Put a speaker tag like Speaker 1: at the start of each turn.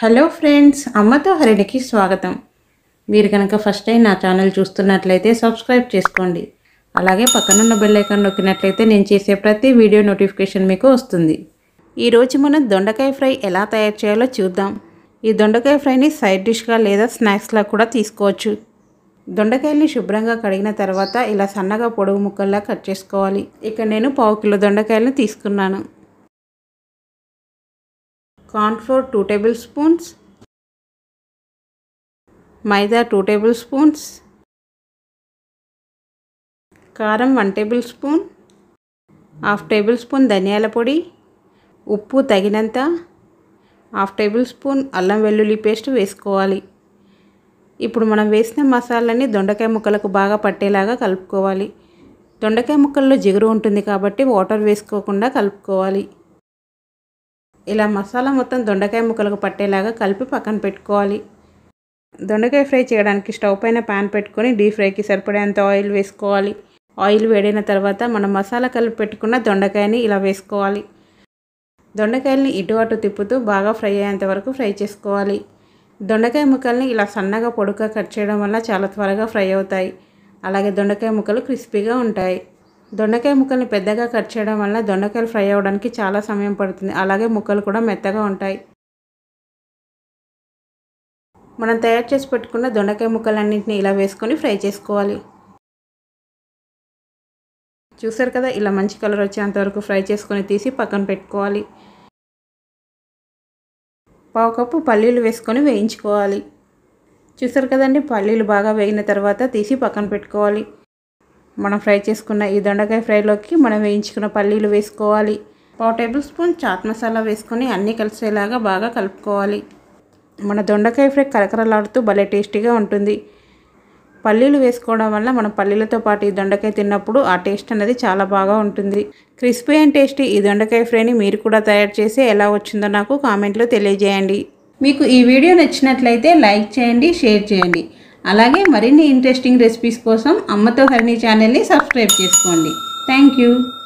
Speaker 1: hello friends అమ్మతో హరిణికి స్వాగతం మీరు కనుక ఫస్ట్ టైం నా ఛానల్ చూస్తున్నట్లయితే సబ్స్క్రైబ్ చేసుకోండి అలాగే పక్కనున్న బెల్ ఐకాన్ నొక్కినట్లయితే నేను చేసే ప్రతి వీడియో నోటిఫికేషన్ మీకు వస్తుంది ఈరోజు మనం దొండకాయ ఫ్రై ఎలా తయారు చేయాలో చూద్దాం ఈ దొండకాయ ఫ్రైని సైడ్ డిష్గా లేదా స్నాక్స్లా కూడా తీసుకోవచ్చు దొండకాయల్ని శుభ్రంగా కడిగిన తర్వాత ఇలా సన్నగా పొడుగు ముక్కల్లా కట్ చేసుకోవాలి ఇక్కడ నేను పావు కిలో దొండకాయలను తీసుకున్నాను cornflour two tablespoons maida two tablespoons కారం one tablespoon half tablespoon ధనియాల పొడి ఉప్పు తగినంత హాఫ్ టేబుల్ స్పూన్ అల్లం వెల్లుల్లి పేస్ట్ వేసుకోవాలి ఇప్పుడు మనం వేసిన మసాలాని దొండకాయ ముక్కలకు బాగా పట్టేలాగా కలుపుకోవాలి దొండకాయ ముక్కల్లో జిగురు ఉంటుంది కాబట్టి వాటర్ వేసుకోకుండా కలుపుకోవాలి ఇలా మసాలా మొత్తం దొండకాయ ముక్కలకు పట్టేలాగా కలిపి పక్కన పెట్టుకోవాలి దొండకాయ ఫ్రై చేయడానికి స్టవ్ పైన ప్యాన్ పెట్టుకొని డీప్ ఫ్రైకి సరిపడేంత ఆయిల్ వేసుకోవాలి ఆయిల్ వేడైన తర్వాత మనం మసాలా కలిపి పెట్టుకున్న దొండకాయని ఇలా వేసుకోవాలి దొండకాయల్ని ఇటు అటు తిప్పుతూ బాగా ఫ్రై అయ్యేంత వరకు ఫ్రై చేసుకోవాలి దొండకాయ ముక్కల్ని ఇలా సన్నగా పొడుగా కట్ చేయడం వల్ల చాలా త్వరగా ఫ్రై అవుతాయి అలాగే దొండకాయ ముక్కలు క్రిస్పీగా ఉంటాయి దొండకాయ ముక్కల్ని పెద్దగా కట్ చేయడం వల్ల దొండకాయలు ఫ్రై అవ్వడానికి చాలా సమయం పడుతుంది అలాగే ముక్కలు కూడా మెత్తగా ఉంటాయి మనం తయారు చేసి పెట్టుకున్న దొండకాయ ముక్కలన్నింటినీ ఇలా వేసుకొని ఫ్రై చేసుకోవాలి చూసారు కదా ఇలా మంచి కలర్ వచ్చేంత వరకు ఫ్రై చేసుకొని తీసి పక్కన పెట్టుకోవాలి పావు కప్పు పల్లీలు వేసుకొని వేయించుకోవాలి చూసారు కదండి పల్లీలు బాగా వేగిన తర్వాత తీసి పక్కన పెట్టుకోవాలి మనం ఫ్రై చేసుకున్న ఈ దొండకాయ ఫ్రైలోకి మనం వేయించుకున్న పల్లీలు వేసుకోవాలి పావు టేబుల్ స్పూన్ చాట్ మసాలా వేసుకొని అన్నీ కలిసేలాగా బాగా కలుపుకోవాలి మన దొండకాయ ఫ్రై కరకరలాడుతూ భలే టేస్టీగా ఉంటుంది పల్లీలు వేసుకోవడం వల్ల మనం పల్లీలతో పాటు ఈ దొండకాయ తిన్నప్పుడు ఆ టేస్ట్ అనేది చాలా బాగా ఉంటుంది క్రిస్పీ అండ్ టేస్టీ ఈ దొండకాయ ఫ్రైని మీరు కూడా తయారు చేసి ఎలా వచ్చిందో నాకు కామెంట్లో తెలియజేయండి మీకు ఈ వీడియో నచ్చినట్లయితే లైక్ చేయండి షేర్ చేయండి అలాగే మరిన్ని ఇంట్రెస్టింగ్ రెసిపీస్ కోసం అమ్మతో హరిణి ఛానల్ని సబ్స్క్రైబ్ చేసుకోండి థ్యాంక్ యూ